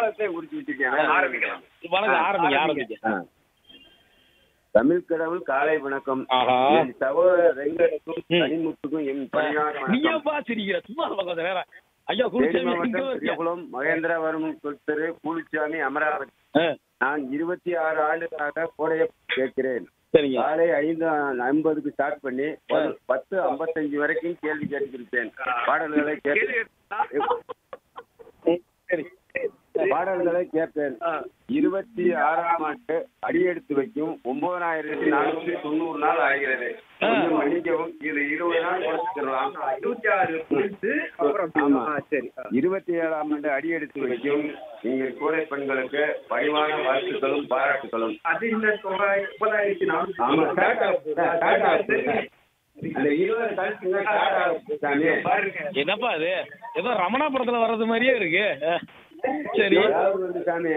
காலத்தை குறிச்சுட்டு இருக்கேன் ஆரம்பிக்கலாம் வணக்கம் ஆரம்பிங்க ஆரம்பிங்க ஆ. தமிழ் கடவுள் காலை வணக்கம் ஆஹா. என் சகோதரர் ரெங்கனுக்கும் ம். கனிமுத்துக்கும் என் பணியார வணக்கம் நீயப்பா சிரிக்கிற சும்மா இருப்பா கொஞ்ச நேரம் ஐயா தேனி குளிச்சு மாவட்டம் பெரியகுளம் மகேந்திரவரம் தெரு கூலிச்சாமி அமராவதி நான் இருபத்தி ஆறு ஆண்டுகளாக கோடையை கேட்கிறேன் சரிங்க காலை ஐந்து ஐம்பதுக்கு ஸ்டார்ட் பண்ணி பத்து- பத்து ஐம்பத்தஞ்சு வரைக்கும் கேள்வி கேட்டிருப்பேன் பாடல்களை கேட்டு சரி பாடல்களை கேட்பேன் இருபத்தி ஆறாம் ஆண்டு அடியெடுத்து வைக்கும் ஒன்பதாயிரத்தி நானூத்தி தொண்ணூறு நாள் ஆகிறது கொஞ்சம் மன்னிக்கவும் இது இருபது நாள் குறைச்சிக்கலாம் இருபத்தி ஆறு முடிச்சு அப்புறம் ஆமா. ஆ, சரி ஆ. இருபத்தி ஏழாம் ஆண்டு அடியெடுத்து வைக்கும் நீங்கள் கோடை பெண்களுக்கு பணிவான வாழ்த்துக்களும் பாராட்டுகளும் அது இந்த தொள்ளாயிரத்தி முப்பதாயிரத்தி நானூத்தி ஆமா ஸ்டார்ட் ஆகுது ஸ்டார்ட் ஆகுது அந்த இருபது கழிச்சுங்க ஸ்டார்ட் ஆகுது சாமி பாருங்க என்னப்பா இது ஏதோ ரமணாபுரத்துல வர்றது மாதிரியே இருக்கு சரி அதாவது வந்து சாமி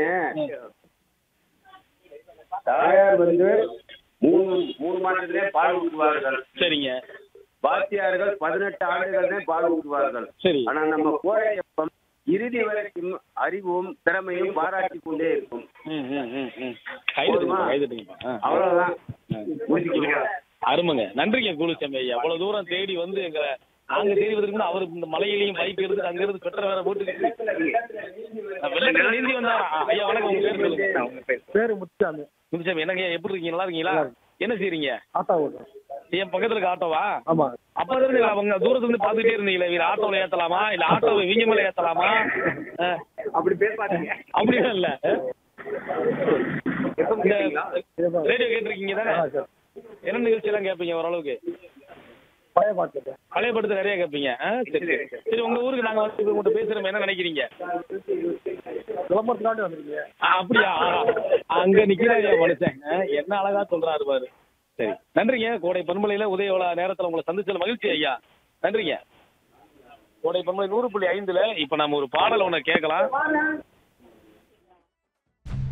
தாயார் வந்து மூணு மூணு மாதத்திலே பால் ஊற்றுவார்கள் சரிங்க வாத்தியார்கள் பதினெட்டு ஆண்டுகளே பால் ஊற்றுவார்கள் சரி ஆனா நம்ம கோடையப்பம் இறுதி வரைக்கும் அறிவும் திறமையும் பாராட்டி கொண்டே இருக்கும் ம் ம் ம் ம் கைதுட்டுங்க கைதுட்டுங்கப்பா ஆ. அவ்வளவுதான் முடிச்சுக்கலாம் அருமைங்க நன்றிங்க குலுசாமி ஐயா அவ்வளவு தூரம் தேடி வந்து எங்களை நாங்க தெரிவதற்கு முன்ன அவர் இந்த மலையிலையும் பைக் எடுத்து அங்க இருந்து பெட்ரோல் வேற போட்டு வெள்ளத்துல நீந்தி வந்தாரா ஐயா வணக்கம் உங்க பேர் சொல்லுங்க உங்க பேர் பேரு முத்துசாமி குலுசாமி என்னங்க எப்படி இருக்கீங்க நல்லா இருக்கீங்களா என்ன செய்றீங்க ஆட்டோ ஓட்டுறேன் என் பக்கத்துல இருக்க ஆட்டோவா ஆமா அப்ப இருந்து அவங்க தூரத்துல இருந்து பாத்துட்டே இருந்தீங்களே இவங்க ஆட்டோல ஏத்தலாமா இல்ல ஆட்டோவை இவங்க மேல ஏத்தலாமா ஆ, அப்படி பேர் பாத்தீங்க அப்படிலாம் இல்ல எப்ப இந்த கேட்டீங்களா ரேடியோ கேட்டிருக்கீங்க தானே ஆ, சரி. என்ன நிகழ்ச்சி எல்லாம் கேட்பீங்க ஓரளவுக்கு பழைய பாட்டு கேட்டேன். பழைய படத்தை நிறைய கேட்பீங்க ஆ, சரி சரி சரி உங்க ஊருக்கு நாங்க வந்து உங்கள்கிட்ட பேசுறோம் என்ன நினைக்கிறீங்க விளம்பரத்துக்காண்டி வந்திருக்கீங்க ஆ, அப்படியா ஆ, அங்க நிக்கிறாரு மனுஷன் ஆ, என்ன அழகா சொல்றாரு பாரு சரி நன்றிங்க கோடை பண்பலையில உதயவள நேரத்துல உங்களை சந்திச்சல மகிழ்ச்சி ஐயா நன்றிங்க கோடை பண்பலை நூறு புள்ளி ஐந்துல இப்ப நம்ம ஒரு பாடல் ஒண்ணு கேட்கலாம்